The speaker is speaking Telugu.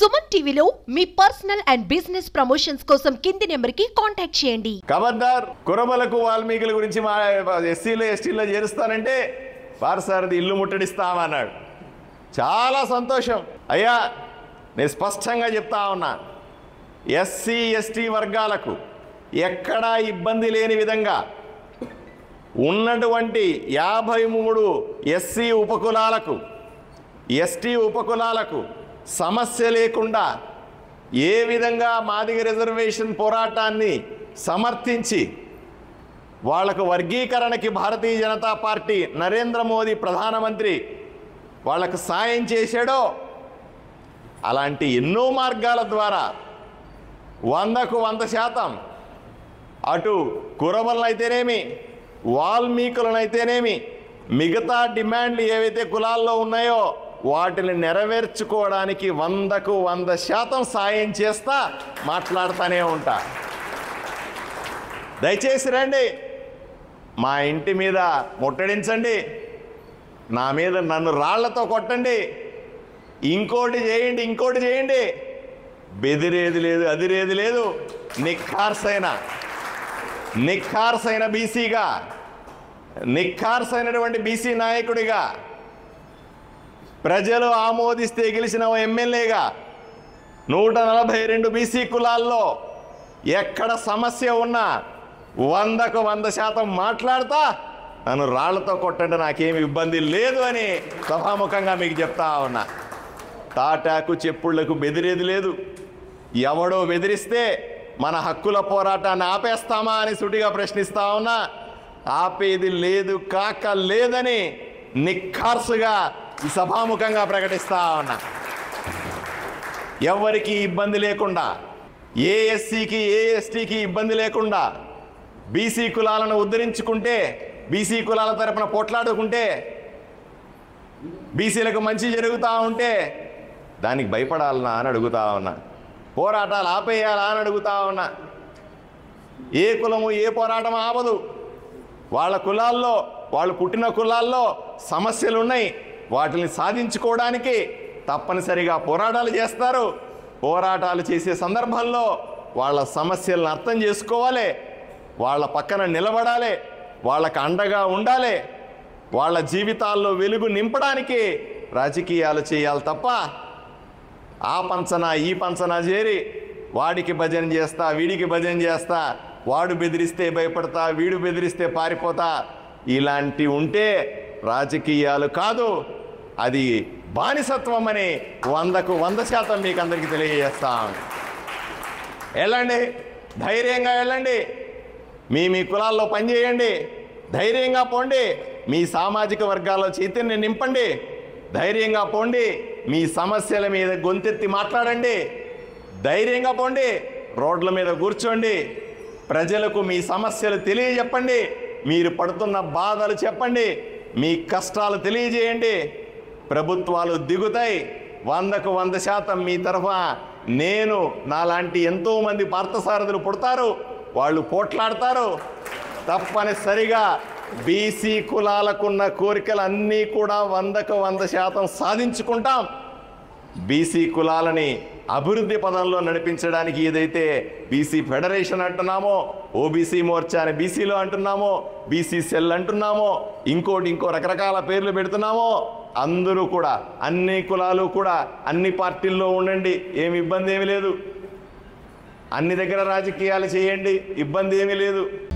సుమన్ టీవీలో మీ పర్సనల్ అండ్ బిజినెస్ ప్రమోషన్స్ కోసం కింది నెంబర్కి కాంటాక్ట్ చేయండి ఖబర్దార్ కురబలకు వాల్మీకుల గురించి మా ఎస్సీలో ఎస్టీలో చేరుస్తానంటే పారసారథి ఇల్లు ముట్టడిస్తామన్నాడు చాలా సంతోషం అయ్యా నేను స్పష్టంగా చెప్తా ఉన్నా ఎస్సీ ఎస్టీ వర్గాలకు ఎక్కడా ఇబ్బంది లేని విధంగా ఉన్నటువంటి యాభై మూడు ఎస్సీ ఉపకులాలకు ఎస్టీ ఉపకులాలకు సమస్య లేకుండా ఏ విధంగా మాదిగ రిజర్వేషన్ పోరాటాన్ని సమర్థించి వాళ్లకు వర్గీకరణకి భారతీయ జనతా పార్టీ నరేంద్ర మోదీ ప్రధానమంత్రి వాళ్ళకు సాయం చేశాడో అలాంటి ఎన్నో మార్గాల ద్వారా వందకు వంద శాతం అటు కురబలనైతేనేమి వాల్మీకులనైతేనేమి మిగతా డిమాండ్లు ఏవైతే కులాల్లో ఉన్నాయో వాటిని నెరవేర్చుకోవడానికి వందకు వంద శాతం సాయం చేస్తా మాట్లాడుతూనే ఉంటా దయచేసి రండి మా ఇంటి మీద ముట్టడించండి నా మీద నన్ను రాళ్లతో కొట్టండి ఇంకోటి చేయండి ఇంకోటి చేయండి బెదిరేది లేదు అదిరేది లేదు నిఖార్సైన నిఖార్సైన బీసీగా నిఖార్సైనటువంటి బీసీ నాయకుడిగా ప్రజలు ఆమోదిస్తే గెలిచిన ఓ ఎమ్మెల్యేగా నూట నలభై రెండు బీసీ కులాల్లో ఎక్కడ సమస్య ఉన్నా వందకు వంద శాతం మాట్లాడతా నన్ను రాళ్లతో కొట్టండి నాకేమి ఇబ్బంది లేదు అని సభాముఖంగా మీకు చెప్తా ఉన్నా తాటాకు చెప్పుళ్లకు బెదిరేది లేదు ఎవడో బెదిరిస్తే మన హక్కుల పోరాటాన్ని ఆపేస్తామా అని సుటిగా ప్రశ్నిస్తా ఉన్నా ఆపేది లేదు కాక లేదని నిఖార్సుగా ఈ సభాముఖంగా ప్రకటిస్తా ఉన్నా ఎవరికి ఇబ్బంది లేకుండా ఏ ఎస్సీకి ఏ ఎస్టీకి ఇబ్బంది లేకుండా బీసీ కులాలను ఉద్ధరించుకుంటే బీసీ కులాల తరపున పోట్లాడుకుంటే బీసీలకు మంచి జరుగుతూ ఉంటే దానికి భయపడాలనా అని అడుగుతా ఉన్నా పోరాటాలు ఆపేయాలా అని అడుగుతా ఉన్నా ఏ కులము ఏ పోరాటం ఆపదు వాళ్ళ కులాల్లో వాళ్ళు పుట్టిన కులాల్లో సమస్యలు ఉన్నాయి వాటిని సాధించుకోవడానికి తప్పనిసరిగా పోరాటాలు చేస్తారు పోరాటాలు చేసే సందర్భంలో వాళ్ళ సమస్యలను అర్థం చేసుకోవాలి వాళ్ళ పక్కన నిలబడాలి వాళ్ళకు అండగా ఉండాలి వాళ్ళ జీవితాల్లో వెలుగు నింపడానికి రాజకీయాలు చేయాలి తప్ప ఆ పంచన ఈ పంచన చేరి వాడికి భజన చేస్తా వీడికి భజన చేస్తా వాడు బెదిరిస్తే భయపడతా వీడు బెదిరిస్తే పారిపోతా ఇలాంటి ఉంటే రాజకీయాలు కాదు అది బానిసత్వం అని వందకు వంద శాతం మీకు అందరికీ తెలియజేస్తాం వెళ్ళండి ధైర్యంగా వెళ్ళండి మీ మీ కులాల్లో పనిచేయండి ధైర్యంగా పోండి మీ సామాజిక వర్గాల్లో చైతన్యం నింపండి ధైర్యంగా పోండి మీ సమస్యల మీద గొంతెత్తి మాట్లాడండి ధైర్యంగా పోండి రోడ్ల మీద కూర్చోండి ప్రజలకు మీ సమస్యలు తెలియజెప్పండి మీరు పడుతున్న బాధలు చెప్పండి మీ కష్టాలు తెలియజేయండి ప్రభుత్వాలు దిగుతాయి వందకు వంద శాతం మీ తరఫున నేను నాలాంటి ఎంతోమంది పార్థసారథులు పుడతారు వాళ్ళు పోట్లాడతారు తప్పనిసరిగా బీసీ కులాలకున్న కోరికలన్నీ కూడా వందకు వంద శాతం సాధించుకుంటాం బీసీ కులాలని అభివృద్ధి పదంలో నడిపించడానికి ఏదైతే బీసీ ఫెడరేషన్ అంటున్నామో ఓబీసీ మోర్చా అని బీసీలో అంటున్నామో బీసీ సెల్ అంటున్నామో ఇంకోటి ఇంకో రకరకాల పేర్లు పెడుతున్నామో అందరూ కూడా అన్ని కులాలు కూడా అన్ని పార్టీల్లో ఉండండి ఏమి ఇబ్బంది ఏమీ లేదు అన్ని దగ్గర రాజకీయాలు చేయండి ఇబ్బంది ఏమీ లేదు